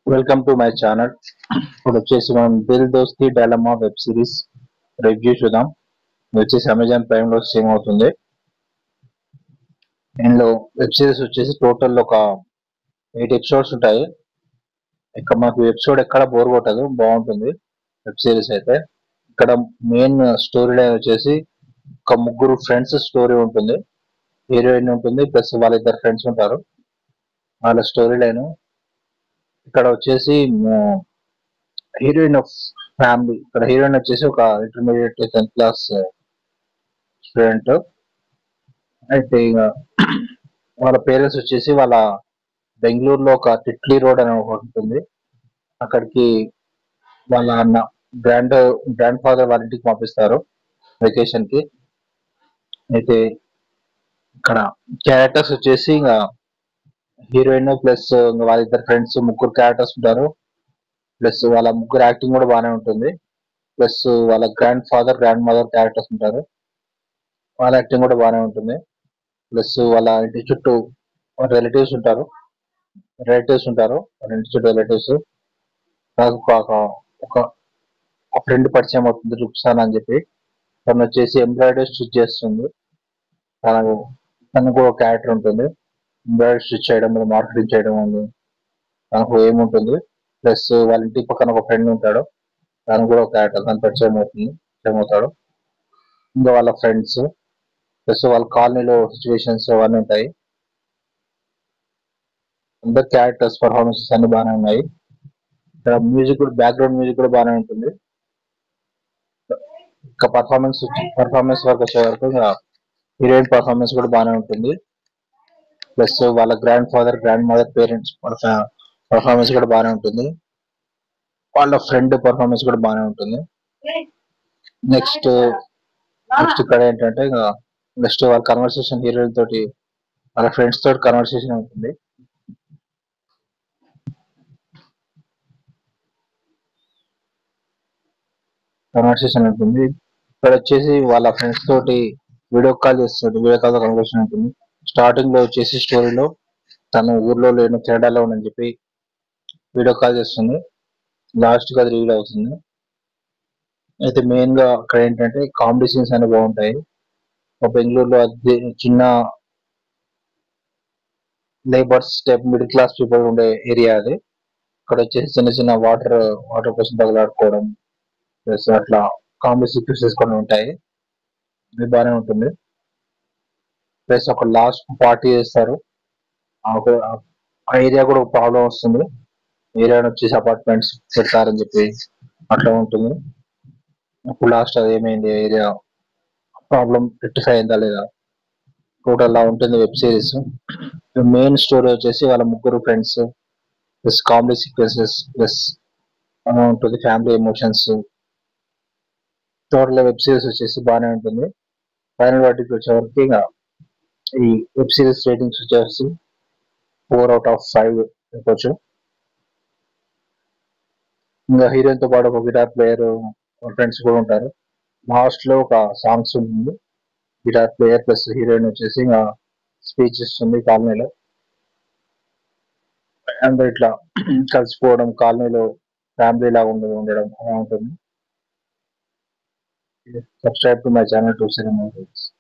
welcome to my channel ఇప్పుడు వచ్చేసి మనం దిల్ దోస్తి డైలమా వెబ్ సిరీస్ రివ్యూ చూద్దాం ఇది వచ్చేసి అమెజాన్ ప్రైమ్ లో స్ట్రీమ్ అవుతుంది దీనిలో వెబ్ సిరీస్ వచ్చేసి టోటల్ ఒక ఎయిట్ ఎపిసోడ్స్ ఉంటాయి ఇక్కడ మాకు ఎపిసోడ్ ఎక్కడ బోర్ కొట్టదు బాగుంటుంది వెబ్ సిరీస్ అయితే ఇక్కడ మెయిన్ స్టోరీ లైన్ వచ్చేసి ఒక ముగ్గురు ఫ్రెండ్స్ స్టోరీ ఉంటుంది హీరోయిన్ ఉంటుంది ప్లస్ వాళ్ళిద్దరు ఫ్రెండ్స్ ఉంటారు వాళ్ళ స్టోరీ లైన్ ఇక్కడ వచ్చేసి హీరోయిన్ ఆఫ్ ఫ్యామిలీ ఇక్కడ హీరోయిన్ వచ్చేసి ఒక ఇంటర్మీడియట్ టెన్త్ క్లాస్ స్టూడెంట్ అయితే ఇక వాళ్ళ పేరెంట్స్ వచ్చేసి వాళ్ళ బెంగళూరులో ఒక టిట్లీ రోడ్ అని ఒకటి ఉంటుంది అక్కడికి వాళ్ళ అన్న గ్రాండ్ గ్రాండ్ ఫాదర్ వాళ్ళ ఇంటికి పంపిస్తారు వెకేషన్ కి అయితే ఇక్కడ క్యారెక్టర్స్ వచ్చేసి ఇంకా హీరోయిన్ ప్లస్ వాళ్ళిద్దరు ఫ్రెండ్స్ ముగ్గురు క్యారెక్టర్స్ ఉంటారు ప్లస్ వాళ్ళ ముగ్గురు యాక్టింగ్ కూడా బాగానే ఉంటుంది ప్లస్ వాళ్ళ grandfather grandmother characters ఉంటారు వాళ్ళ యాక్టింగ్ కూడా బాగానే ఉంటుంది ప్లస్ వాళ్ళ ఇంటి చుట్టూ రిలేటివ్స్ ఉంటారు రిలేటివ్స్ ఉంటారు వాళ్ళ ఇంటి చుట్టూ రిలేటివ్స్ నాకు ఒక ఒక ఒక ఫ్రెండ్ పరిచయం అవుతుంది రుక్సాన్ అని చెప్పి తను వచ్చేసి ఎంబ్రాయిడరీ స్టిచ్ చేస్తుంది తనకు తనకు ఒక క్యారెక్టర్ ఉంటుంది ఎంబ్రాయిడరీ స్టిచ్ చేయడం మీద మార్కెటింగ్ చేయడం ఉంది తనకు ఏముంటుంది ప్లస్ వాళ్ళ ఇంటి పక్కన ఒక ఫ్రెండ్ ఉంటాడు తను కూడా ఒక క్యారెక్టర్ తను పరిచయం అవుతుంది పరిచయం అవుతాడు ఇంకా వాళ్ళ ఫ్రెండ్స్ ప్లస్ వాళ్ళ కాలనీలో సిచ్యువేషన్స్ అవన్నీ ఉంటాయి అందరు క్యారెక్టర్స్ పర్ఫార్మెన్సెస్ అన్ని బాగానే ఉన్నాయి ఇక్కడ మ్యూజిక్ కూడా బ్యాక్గ్రౌండ్ మ్యూజిక్ కూడా బాగానే ఉంటుంది ఇంకా పర్ఫార్మెన్స్ పర్ఫార్మెన్స్ వరకు వచ్చే వరకు ఇంకా హీరోయిన్ పర్ఫార్మెన్స్ కూడా బాగానే ఉంటుంది ప్లస్ వాళ్ళ grandfather grandmother parents performance కూడా బాగానే ఉంటుంది వాళ్ళ ఫ్రెండ్ పర్ఫార్మెన్స్ కూడా బాగానే ఉంటుంది నెక్స్ట్ నెక్స్ట్ ఇక్కడ ఏంటంటే ఇంకా నెక్స్ట్ వాళ్ళ కన్వర్సేషన్ హీరోయిన్ తోటి వాళ్ళ ఫ్రెండ్స్ తోటి కన్వర్సేషన్ ఉంటుంది కన్వర్సేషన్ ఉంటుంది ఇక్కడ వచ్చేసి వాళ్ళ ఫ్రెండ్స్ తోటి వీడియో కాల్ చేస్తుంది వీడియో కాల్ కన్వర్సేషన్ ఉంటుంది స్టార్టింగ్ లో వచ్చేసి స్టోరీలో తను ఊర్లో లేని కెనడాలో ఉందని చెప్పి వీడియో కాల్ చేస్తుంది లాస్ట్ గా అది రీడ్ అవుతుంది అయితే మెయిన్ గా అక్కడ ఏంటంటే కామెడీ సీన్స్ అనేవి బాగుంటాయి ఒక బెంగళూరులో అది చిన్న labours type middle class people ఉండే ఏరియా అది ఇక్కడ వచ్చేసి చిన్న చిన్న వాటర్ వాటర్ కోసం తగలాడుకోవడం ప్లస్ అట్లా కామెడీ సీక్వెన్సెస్ కొన్ని ఉంటాయి ఇది బాగానే ఉంటుంది ప్లస్ ఒక లాస్ట్ పార్టీ చేస్తారు ఆ ఒక- ఆ ఏరియా కూడా ప్రాబ్లం వస్తుంది ఏరియా వచ్చేసి అపార్ట్మెంట్స్ పెడతారని చెప్పి అట్లా ఉంటుంది అప్పుడు లాస్ట్ అది ఏమైంది ఏరియా ప్రాబ్లం రెక్టిఫై అయిందా లేదా టోటల్ లా ఉంటుంది వెబ్ సిరీస్ మెయిన్ స్టోరీ వచ్చేసి వాళ్ళ ముగ్గురు friends plus comedy sequences plus ఉంటుంది family emotions total web series వచ్చేసి బాగానే ఉంటుంది ఫైనల్ వాటికి వచ్చేవరకు ఇంకా ఈ వెబ్ సిరీస్ రేటింగ్స్ వచ్చేసి ఫోర్ అవుట్ ఆఫ్ ఫైవ్ చెప్పొచ్చు ఇంకా హీరోయిన్ తో పాటు ఒక గిటార్ ప్లేయర్ ఫ్రెండ్స్ కూడా ఉంటారు లాస్ట్ లో ఒక సాంగ్స్ ఉంటుంది గిటార్ ప్లేయర్ ప్లస్ హీరోయిన్ వచ్చేసి ఇంకా స్పీచ్ ఇస్తుంది కాలనీలో అందరూ ఇట్లా కలిసిపోవడం కాలనీలో ఫ్యామిలీ లాగా ఉండడం ఉండడం అలా ఉంటుంది subscribe to my channel to cinema